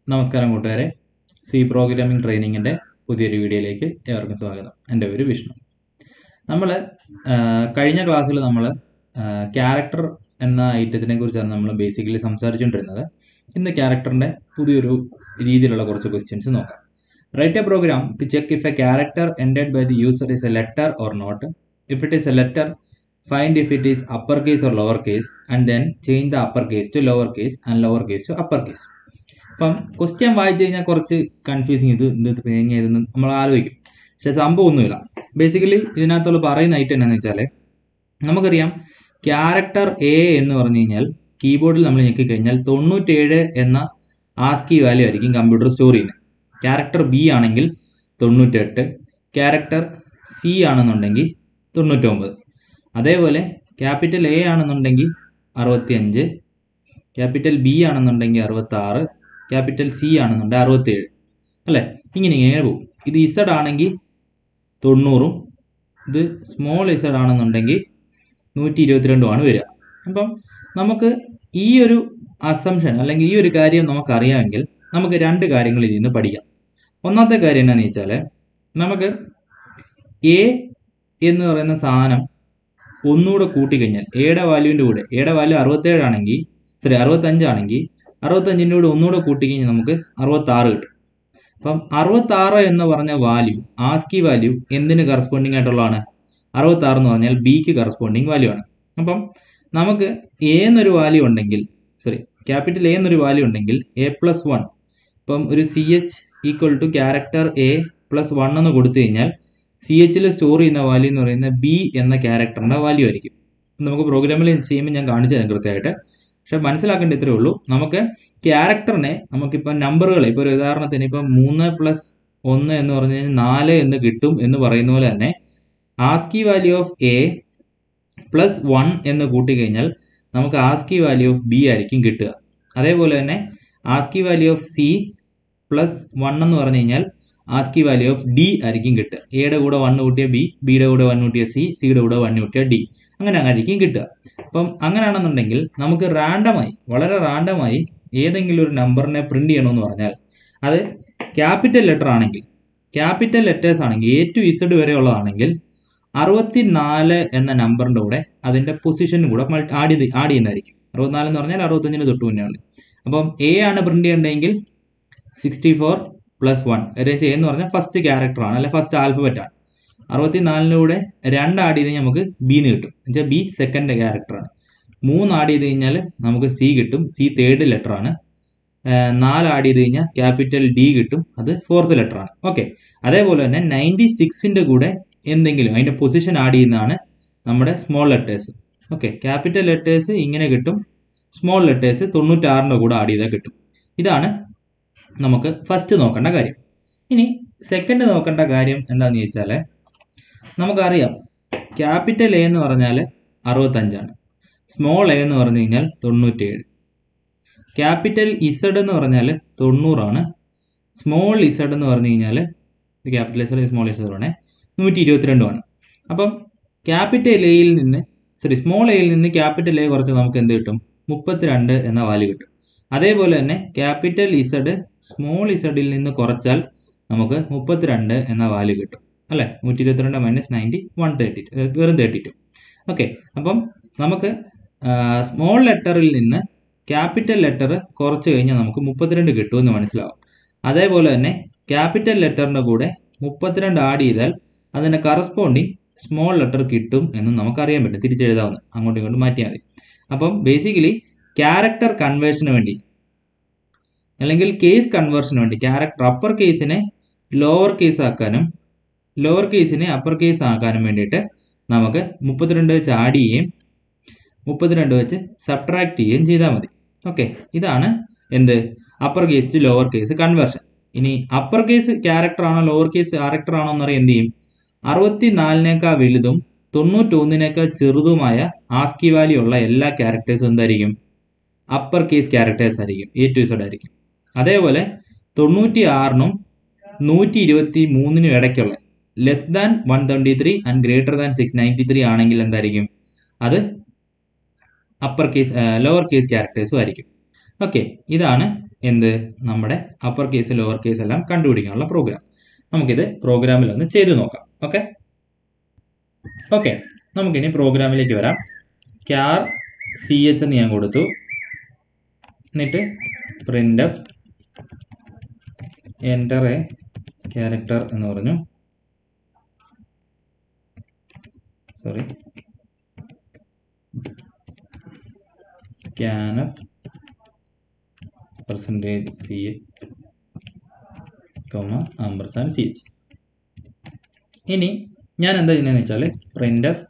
നമസ്കാരം കൂട്ടുകാരെ C programming ട്രെയിനിങ്ങിൻ്റെ പുതിയൊരു വീഡിയോയിലേക്ക് ഏവർക്കും സ്വാഗതം എൻ്റെ പേര് വിഷ്ണു നമ്മൾ കഴിഞ്ഞ ക്ലാസ്സിൽ നമ്മൾ ക്യാരക്ടർ എന്ന ഐറ്റത്തിനെ കുറിച്ചാണ് നമ്മൾ ബേസിക്കലി സംസാരിച്ചുകൊണ്ടിരുന്നത് ഇന്ന് ക്യാരക്ടറിൻ്റെ പുതിയൊരു രീതിയിലുള്ള കുറച്ച് ക്വസ്റ്റ്യൻസ് നോക്കാം write a program to check if a character entered by the user is a letter or not if it is a letter find if it is upper case or lower case and then change the upper case to lower case and lower case to upper case അപ്പം question വായിച്ചു കഴിഞ്ഞാൽ കുറച്ച് confusing ഇത് ഇത് തേങ്ങ ഇതെന്ന് നമ്മൾ ആലോചിക്കും പക്ഷെ സംഭവം ഒന്നുമില്ല ബേസിക്കലി ഇതിനകത്തുള്ള പറയുന്ന ഐറ്റം എന്താണെന്ന് വെച്ചാൽ നമുക്കറിയാം ക്യാരക്ടർ എ എന്ന് പറഞ്ഞു കഴിഞ്ഞാൽ കീബോർഡിൽ നമ്മൾ ഞെക്കി കഴിഞ്ഞാൽ തൊണ്ണൂറ്റേഴ് എന്ന ആസ്കി വാല്യൂ ആയിരിക്കും കമ്പ്യൂട്ടർ സ്റ്റോർ ചെയ്യുന്നത് ക്യാരക്ടർ ബി ആണെങ്കിൽ തൊണ്ണൂറ്റെട്ട് ക്യാരക്ടർ സി ആണെന്നുണ്ടെങ്കിൽ തൊണ്ണൂറ്റൊമ്പത് അതേപോലെ ക്യാപിറ്റൽ എ ആണെന്നുണ്ടെങ്കിൽ അറുപത്തി അഞ്ച് ക്യാപിറ്റൽ ബി ആണെന്നുണ്ടെങ്കിൽ അറുപത്തി ആറ് ക്യാപിറ്റൽ സി ആണെന്നുണ്ടെങ്കിൽ അറുപത്തേഴ് അല്ലേ ഇങ്ങനെ ഇങ്ങനെ പോകും ഇത് ഇസഡ് ആണെങ്കിൽ തൊണ്ണൂറും ഇത് സ്മോൾ ഇസഡ് ആണെന്നുണ്ടെങ്കിൽ നൂറ്റി ഇരുപത്തിരണ്ടുമാണ് വരിക അപ്പം നമുക്ക് ഈ ഒരു അസംഷൻ അല്ലെങ്കിൽ ഈ ഒരു കാര്യം നമുക്കറിയാമെങ്കിൽ നമുക്ക് രണ്ട് കാര്യങ്ങൾ ഇതിൽ നിന്ന് പഠിക്കാം ഒന്നാമത്തെ കാര്യം എന്താണെന്ന് വെച്ചാൽ നമുക്ക് എ എന്ന് പറയുന്ന സാധനം ഒന്നുകൂടെ കൂട്ടിക്കഴിഞ്ഞാൽ എയുടെ വാല്യൂവിൻ്റെ കൂടെ എയുടെ വാല്യൂ അറുപത്തേഴാണെങ്കിൽ സോറി അറുപത്തഞ്ചാണെങ്കിൽ അറുപത്തഞ്ചിൻ്റെ കൂടെ ഒന്നുകൂടെ കൂട്ടിക്കഴിഞ്ഞാൽ നമുക്ക് അറുപത്താറ് കിട്ടും അപ്പം അറുപത്താറ് എന്ന് പറഞ്ഞ വാല്യൂ ആസ്കി വാല്യൂ എന്തിന് കറസ്പോണ്ടിങ് ആയിട്ടുള്ളതാണ് അറുപത്താറ് എന്ന് പറഞ്ഞാൽ ബിക്ക് കറസ്പോണ്ടിങ് വാല്യൂ ആണ് അപ്പം നമുക്ക് എ എന്നൊരു വാല്യൂ ഉണ്ടെങ്കിൽ സോറി ക്യാപിറ്റൽ എ എന്നൊരു വാല്യൂ ഉണ്ടെങ്കിൽ എ പ്ലസ് വൺ ഇപ്പം ഒരു C H equal to character A plus one എന്ന് കൊടുത്തു കഴിഞ്ഞാൽ സി എച്ചിൽ സ്റ്റോർ ചെയ്യുന്ന വാല്യൂ എന്ന് പറയുന്നത് ബി എന്ന ക്യാരക്ടറിൻ്റെ വാല്യൂ ആയിരിക്കും നമുക്ക് പ്രോഗ്രാമിൽ ചെയ്യുമ്പോൾ ഞാൻ കാണിച്ചു തരാം കൃത്യമായിട്ട് പക്ഷെ മനസ്സിലാക്കേണ്ട ഇത്രയേ ഉള്ളൂ നമുക്ക് ക്യാരക്ടറിനെ നമുക്കിപ്പോൾ നമ്പറുകൾ ഇപ്പോൾ ഒരു ഉദാഹരണത്തിന് ഇപ്പം മൂന്ന് പ്ലസ് ഒന്ന് എന്ന് പറഞ്ഞു കഴിഞ്ഞാൽ നാല് എന്ന് കിട്ടും എന്ന് പറയുന്ന പോലെ തന്നെ ASCII value of A plus one എന്ന് കൂട്ടിക്കഴിഞ്ഞാൽ നമുക്ക് ആസ്കി വാല്യൂ ഓഫ് ബി ആയിരിക്കും കിട്ടുക അതേപോലെ തന്നെ ASCII value of C plus one എന്ന് പറഞ്ഞു കഴിഞ്ഞാൽ ആസ്കി വാല്യൂ ഓഫ് ഡി ആയിരിക്കും കിട്ടുക എയുടെ കൂടെ വൺ കൂട്ടിയ ബി ബിയുടെ കൂടെ വൺ കൂട്ടിയ സി സിയുടെ കൂടെ വൺ കൂട്ടിയ ഡി അങ്ങനെ ആയിരിക്കും കിട്ടുക അപ്പം അങ്ങനെയാണെന്നുണ്ടെങ്കിൽ നമുക്ക് റാൻഡമായി വളരെ റാൻഡമായി ഏതെങ്കിലും ഒരു നമ്പറിനെ പ്രിന്റ് ചെയ്യണമെന്ന് പറഞ്ഞാൽ അത് ക്യാപിറ്റൽ ലെറ്റർ ആണെങ്കിൽ ക്യാപിറ്റൽ ലെറ്റേഴ്സ് ആണെങ്കിൽ എ ടു ഇസഡ് വരെ ഉള്ളതാണെങ്കിൽ അറുപത്തി നാല് എന്ന നമ്പറിൻ്റെ കൂടെ അതിൻ്റെ പൊസിഷനും കൂടെ മൾട്ടി ആഡ് ചെയ്ത് ആഡ് ചെയ്യുന്നതായിരിക്കും അറുപത്തിനാല് എന്ന് പറഞ്ഞാൽ അറുപത്തഞ്ചിന് തൊട്ട് മുന്നേ അപ്പം എ ആണ് പ്രിന്റ് ചെയ്യേണ്ടതെങ്കിൽ sixty four plus one range എന്ന് പറഞ്ഞാൽ ഫസ്റ്റ് ക്യാരക്ടർ ആണ് അല്ലെ ഫസ്റ്റ് ആൽഫബറ്റ് ആണ് അറുപത്തിനാലിലൂടെ രണ്ട് ആഡ് ചെയ്ത് കഴിഞ്ഞാൽ നമുക്ക് ബി എന്ന് കിട്ടും എന്നുവെച്ചാൽ ബി സെക്കൻഡ് ക്യാരക്ടറാണ് മൂന്ന് ആഡ് ചെയ്ത് കഴിഞ്ഞാൽ നമുക്ക് സി കിട്ടും സി തേർഡ് ലെറ്റർ ആണ് നാല് ആഡ് ചെയ്ത് കഴിഞ്ഞാൽ ക്യാപിറ്റൽ ഡി കിട്ടും അത് ഫോർത്ത് ലെറ്റർ ആണ് ഓക്കെ അതേപോലെ തന്നെ നയൻറ്റി സിക്സിൻ്റെ കൂടെ എന്തെങ്കിലും അതിൻ്റെ പൊസിഷൻ ആഡ് ചെയ്യുന്നതാണ് നമ്മുടെ small letters okay capital letters ഇങ്ങനെ കിട്ടും സ്മോൾ ലെറ്റേഴ്സ് തൊണ്ണൂറ്റാറിൻ്റെ കൂടെ ആഡ് ചെയ്താൽ കിട്ടും ഇതാണ് നമുക്ക് ഫസ്റ്റ് നോക്കേണ്ട കാര്യം ഇനി സെക്കൻഡ് നോക്കേണ്ട കാര്യം എന്താണെന്ന് ചോദിച്ചാൽ നമുക്കറിയാം ക്യാപിറ്റൽ എ എന്ന് പറഞ്ഞാൽ അറുപത്തഞ്ചാണ് സ്മോൾ എ എന്ന് പറഞ്ഞു കഴിഞ്ഞാൽ തൊണ്ണൂറ്റേഴ് ക്യാപിറ്റൽ ഇസഡ് എന്ന് പറഞ്ഞാൽ തൊണ്ണൂറാണ് സ്മോൾ ഇസഡ് എന്ന് പറഞ്ഞു കഴിഞ്ഞാൽ ക്യാപിറ്റൽ ഇസഡ് സ്മോൾ ഇസഡ് ആണ് നൂറ്റി ഇരുപത്തിരണ്ടുമാണ് അപ്പം ക്യാപിറ്റൽ എയിൽ നിന്ന് സോറി സ്മോൾ എയിൽ നിന്ന് ക്യാപിറ്റൽ എ കുറച്ച് നമുക്ക് എന്ത് കിട്ടും മുപ്പത്തിരണ്ട് എന്ന വാല്യൂ കിട്ടും അതേപോലെ തന്നെ ക്യാപിറ്റൽ ഇസഡ് സ്മോൾ ഇസഡിൽ നിന്ന് കുറച്ചാൽ നമുക്ക് മുപ്പത്തിരണ്ട് എന്ന വാല്യൂ കിട്ടും അല്ലേ നൂറ്റി ഇരുപത്തിരണ്ട് മൈനസ് നയൻറ്റി വൺ തേർട്ടി വെറും തേർട്ടി ടു ഓക്കെ അപ്പം നമുക്ക് സ്മോൾ ലെറ്ററിൽ നിന്ന് ക്യാപിറ്റൽ ലെറ്റർ കുറച്ച് കഴിഞ്ഞാൽ നമുക്ക് മുപ്പത്തിരണ്ട് കിട്ടുമെന്ന് മനസ്സിലാവും അതേപോലെ തന്നെ ക്യാപിറ്റൽ ലെറ്ററിൻ്റെ കൂടെ മുപ്പത്തിരണ്ട് ആഡ് ചെയ്താൽ അതിൻ്റെ കറസ്പോണ്ടിങ് സ്മോൾ ലെറ്റർ കിട്ടും എന്ന് നമുക്കറിയാൻ പറ്റും തിരിച്ചെഴുതാവുന്ന അങ്ങോട്ടും ഇങ്ങോട്ടും മാറ്റിയാൽ മതി അപ്പം ബേസിക്കലി ക്യാരക്ടർ കൺവേർഷന് വേണ്ടി അല്ലെങ്കിൽ കേസ് കൺവേർഷന് വേണ്ടി ക്യാരക്ടർ അപ്പർ കേസിനെ ലോവർ കേസ് ആക്കാനും ലോവർ കേസിനെ അപ്പർ കേസ് ആക്കാനും വേണ്ടിയിട്ട് നമുക്ക് മുപ്പത്തിരണ്ട് വെച്ച് ആഡ് ചെയ്യുകയും മുപ്പത്തിരണ്ട് വെച്ച് സബ്ട്രാക്ട് ചെയ്യുകയും ചെയ്താൽ മതി ഓക്കെ ഇതാണ് എന്ത് upper case to lower case conversion ഇനി അപ്പർ കേസ് ക്യാരക്ടർ ആണോ ലോവർ കേസ് ക്യാരക്ടർ ആണോ എന്നറിയാൻ എന്ത് ചെയ്യും അറുപത്തി നാലിനേക്കാൾ വലുതും തൊണ്ണൂറ്റൊന്നിനേക്കാൾ ചെറുതുമായ ആസ്കി വാല്യൂ ഉള്ള എല്ലാ ക്യാരക്ടേഴ്സും എന്തായിരിക്കും അപ്പർ കേസ് ക്യാരക്ടേഴ്സ് ആയിരിക്കും എ ടു ഇസഡ് ആയിരിക്കും അതേപോലെ തൊണ്ണൂറ്റി ആറിനും നൂറ്റി ഇരുപത്തി മൂന്നിനും ഇടയ്ക്കുള്ള less than one twenty three and greater than six ninety three ആണെങ്കിൽ എന്തായിരിക്കും അത് അപ്പർ കേസ് ലോവർ കേസ് ക്യാരക്ടേഴ്സും ആയിരിക്കും ഓക്കെ ഇതാണ് എന്ത് നമ്മുടെ അപ്പർ കേസ് ലോവർ കേസ് എല്ലാം കണ്ടുപിടിക്കാനുള്ള പ്രോഗ്രാം നമുക്കിത് പ്രോഗ്രാമിൽ ഒന്ന് ചെയ്തു നോക്കാം ഓക്കെ ഓക്കെ നമുക്കിനി പ്രോഗ്രാമിലേക്ക് വരാം ക്യാർ സി എച്ച് എന്ന് ഞാൻ കൊടുത്തു എന്നിട്ട് print F enter a character എന്ന് പറഞ്ഞു sorry scanf percentage C comma ampersand C H ഇനി ഞാൻ എന്താ ചെയ്യുന്നതെന്ന് വെച്ചാൽ പ്രിന്റ് എഫ്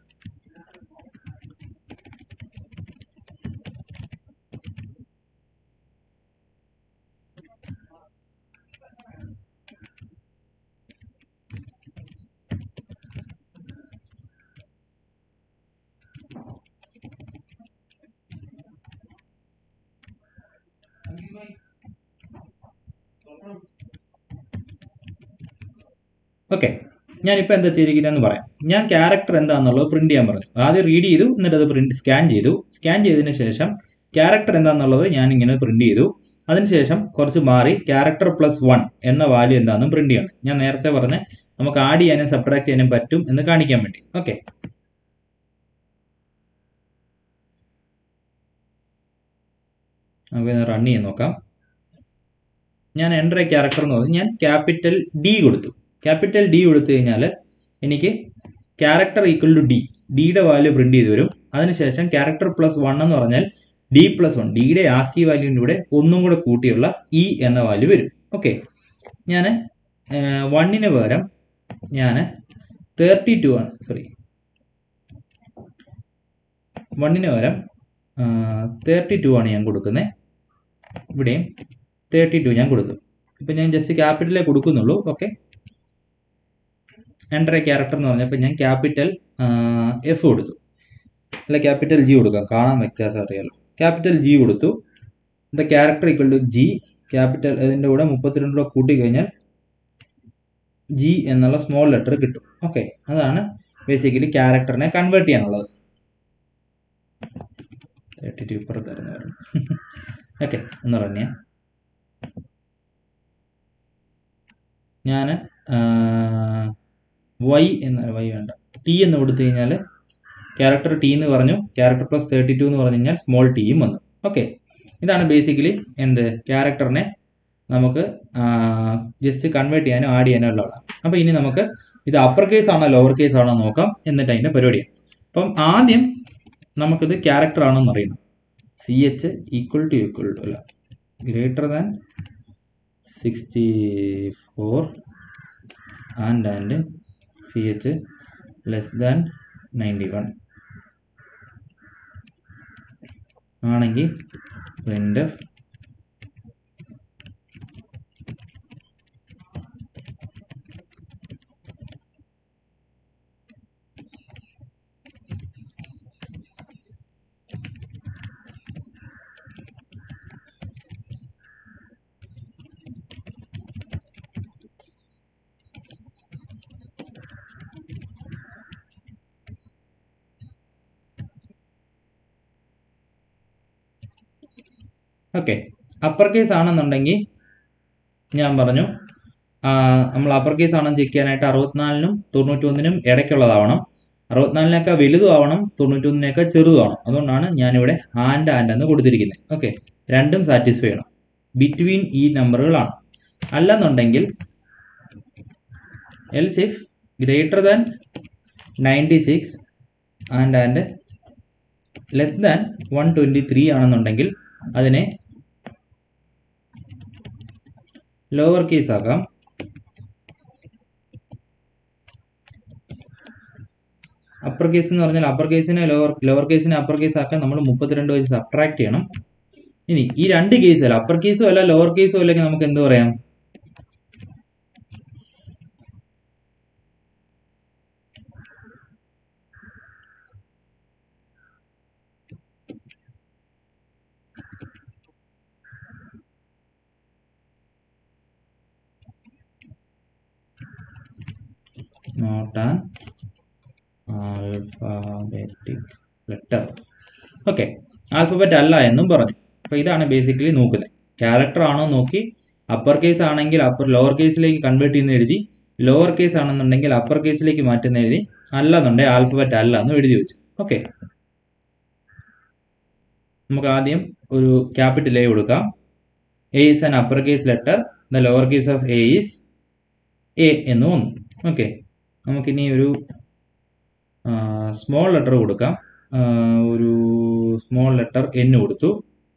ഓക്കെ ഞാനിപ്പോൾ എന്താ ചെയ്തിരിക്കുന്നതെന്ന് പറയാം ഞാൻ ക്യാരക്ടർ എന്താണെന്നുള്ളത് പ്രിന്റ് ചെയ്യാൻ പറഞ്ഞു ആദ്യം റീഡ് ചെയ്തു എന്നിട്ട് അത് പ്രിന്റ് സ്കാൻ ചെയ്തു സ്കാൻ ചെയ്തതിന് ശേഷം ക്യാരക്ടർ എന്താണെന്നുള്ളത് ഞാൻ ഇങ്ങനെ പ്രിന്റ് ചെയ്തു അതിനുശേഷം കുറച്ച് മാറി ക്യാരക്ടർ പ്ലസ് വൺ എന്ന വാല്യൂ എന്താണെന്നും പ്രിന്റ് ചെയ്യണം ഞാൻ നേരത്തെ പറഞ്ഞ നമുക്ക് ആഡ് ചെയ്യാനും സബ്ട്രാക്ട് ചെയ്യാനും പറ്റും എന്ന് കാണിക്കാൻ വേണ്ടി ഓക്കെ നമുക്ക് റൺ ചെയ്ത് നോക്കാം ഞാൻ എൻ്റർ എ ക്യാരക്ടർ എന്ന് പറഞ്ഞു ഞാൻ ക്യാപിറ്റൽ ഡി കൊടുത്തു ക്യാപിറ്റൽ ഡി കൊടുത്തു കഴിഞ്ഞാൽ എനിക്ക് ക്യാരക്ടർ ഈക്വൽ ടു ഡി ഡിയുടെ വാല്യൂ പ്രിന്റ് ചെയ്ത് വരും അതിനുശേഷം ക്യാരക്ടർ പ്ലസ് വൺ എന്ന് പറഞ്ഞാൽ ഡി പ്ലസ് വൺ ഡിയുടെ ആസ്കി വാല്യൂവിൻ്റെ കൂടെ ഒന്നും കൂടെ കൂട്ടിയുള്ള ഇ എന്ന വാല്യൂ വരും ഓക്കെ ഞാൻ വണ്ണിന് പകരം ഞാൻ തേർട്ടി ടു ആണ് സോറി വണ്ണിന് പകരം തേർട്ടി ടു ആണ് ഞാൻ കൊടുക്കുന്നത് ഇവിടെയും തേർട്ടി ടു ഞാൻ കൊടുത്തു ഇപ്പം ഞാൻ ജസ്റ്റ് ക്യാപിറ്റലേ കൊടുക്കുന്നുള്ളൂ ഓക്കെ എൻ്റർ എ ക്യാരക്ടർ എന്ന് പറഞ്ഞപ്പോൾ ഞാൻ ക്യാപിറ്റൽ എഫ് കൊടുത്തു അല്ല ക്യാപിറ്റൽ ജി കൊടുക്കാം കാണാൻ വ്യത്യാസം അറിയാലോ ക്യാപിറ്റൽ ജി കൊടുത്തു the character equal to G capital അതിൻ്റെ കൂടെ മുപ്പത്തിരണ്ട് രൂപ കൂട്ടി കഴിഞ്ഞാൽ ജി എന്നുള്ള സ്മോൾ ലെറ്റർ കിട്ടും ഓക്കെ അതാണ് ബേസിക്കലി ക്യാരക്ടറിനെ കൺവേർട്ട് ചെയ്യാനുള്ളത് തേർട്ടി ടു ഇപ്പുറത്തായിരുന്നു പറഞ്ഞു ഓക്കെ ഒന്ന് റൺ ചെയ്യാം ഞാൻ വൈ എന്ന വൈ വേണ്ട ടി എന്ന് കൊടുത്തു കഴിഞ്ഞാൽ ക്യാരക്ടർ ടി എന്ന് പറഞ്ഞു ക്യാരക്ടർ പ്ലസ് തേർട്ടി ടു എന്ന് പറഞ്ഞു കഴിഞ്ഞാൽ സ്മോൾ ടിയും വന്നു ഓക്കെ ഇതാണ് ബേസിക്കലി എന്ത് ക്യാരക്ടറിനെ നമുക്ക് ജസ്റ്റ് കൺവേർട്ട് ചെയ്യാനും ആഡ് ചെയ്യാനും ഉള്ളതാണ് അപ്പോൾ ഇനി നമുക്ക് ഇത് അപ്പർ കേസ് ആണോ ലോവർ കേസ് ആണോ നോക്കാം എന്നിട്ട് അതിൻ്റെ പരിപാടിയാണ് അപ്പം ആദ്യം നമുക്കിത് ക്യാരക്ടർ ആണോ എന്ന് അറിയണം C H equal to equal to അല്ല greater than sixty four and and C H less than ninety one ആണെങ്കിൽ print F okay upper case ആണെന്നുണ്ടെങ്കിൽ ഞാൻ പറഞ്ഞു നമ്മൾ അപ്പർ കേസ് ആണെന്ന് ചെക്ക് ചെയ്യാനായിട്ട് അറുപത്തിനാലിനും തൊണ്ണൂറ്റൊന്നിനും ഇടയ്ക്കുള്ളതാവണം അറുപത്തിനാലിനേക്കാൾ വലുതും ആവണം തൊണ്ണൂറ്റൊന്നിനേക്കാൾ ചെറുതുമാവണം അതുകൊണ്ടാണ് ഞാനിവിടെ ആൻഡ് ആൻഡ് എന്ന് കൊടുത്തിരിക്കുന്നത് ഓക്കെ രണ്ടും സാറ്റിസ്ഫൈ ചെയ്യണം ബിറ്റ്വീൻ ഈ നമ്പറുകളാണ് അല്ലെന്നുണ്ടെങ്കിൽ else if greater than ninety six and and less than one twenty three ആണെന്നുണ്ടെങ്കിൽ അതിനെ ലോവർ കേസ് ആക്കാം അപ്പർ കേസ് എന്ന് പറഞ്ഞാൽ അപ്പർ കേസിനെ ലോവർ ലോവർ കേസിനെ അപ്പർ കേസ് ആക്കാൻ നമ്മൾ മുപ്പത്തിരണ്ട് വെച്ച് സബ്ട്രാക്ട് ചെയ്യണം ഇനി ഈ രണ്ട് കേസും അല്ല അപ്പർ കേസും അല്ല ലോവർ കേസും അല്ലെങ്കിൽ നമുക്ക് എന്ത് പറയാം not an alphabetic letter okay alphabet അല്ല എന്നും പറഞ്ഞു അപ്പോൾ ഇതാണ് ബേസിക്കലി നോക്കുന്നത് ക്യാരക്ടർ ആണോ നോക്കി അപ്പർ കേസ് ആണെങ്കിൽ അപ്പർ ലോവർ കേസിലേക്ക് കൺവേർട്ട് ചെയ്യുന്ന എഴുതി ലോവർ കേസ് ആണെന്നുണ്ടെങ്കിൽ അപ്പർ കേസിലേക്ക് മാറ്റുന്ന എഴുതി അല്ലെന്നുണ്ടെങ്കിൽ ആൽഫബറ്റ് അല്ല എന്ന് എഴുതി വെച്ചു ഓക്കെ നമുക്ക് ആദ്യം ഒരു ക്യാപിറ്റൽ എ കൊടുക്കാം A is an upper case letter the lower case of A is A എന്ന് വന്നു ഓക്കെ നമുക്കിനി ഒരു സ്മോൾ ലെറ്റർ കൊടുക്കാം ആ, ഒരു സ്മോൾ ലെറ്റർ എൻ കൊടുത്തു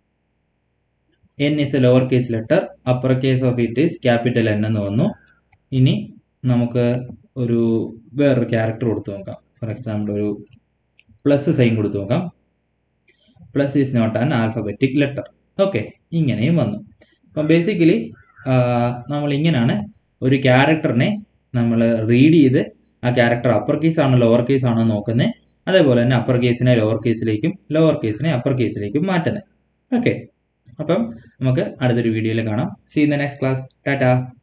N is a lower case letter upper case of it is capital N എന്ന് വന്നു ഇനി നമുക്ക് ഒരു വേറൊരു ക്യാരക്ടർ കൊടുത്തു നോക്കാം ഫോർ എക്സാമ്പിൾ ഒരു പ്ലസ് സൈൻ കൊടുത്തു നോക്കാം plus is not an alphabetic letter okay ഇങ്ങനെയും വന്നു അപ്പം ബേസിക്കലി നമ്മൾ ഇങ്ങനെയാണ് ഒരു ക്യാരക്ടറിനെ നമ്മൾ റീഡ് ചെയ്ത് ആ ക്യാരക്ടർ അപ്പർ കേസ് ആണോ ലോവർ കേസ് ആണോ നോക്കുന്നത് അതേപോലെ തന്നെ അപ്പർ കേസിനെ ലോവർ കേസിലേക്കും ലോവർ കേസിനെ അപ്പർ കേസിലേക്കും മാറ്റുന്നത് ഓക്കെ അപ്പം നമുക്ക് അടുത്തൊരു വീഡിയോയിൽ കാണാം see in the next class Tata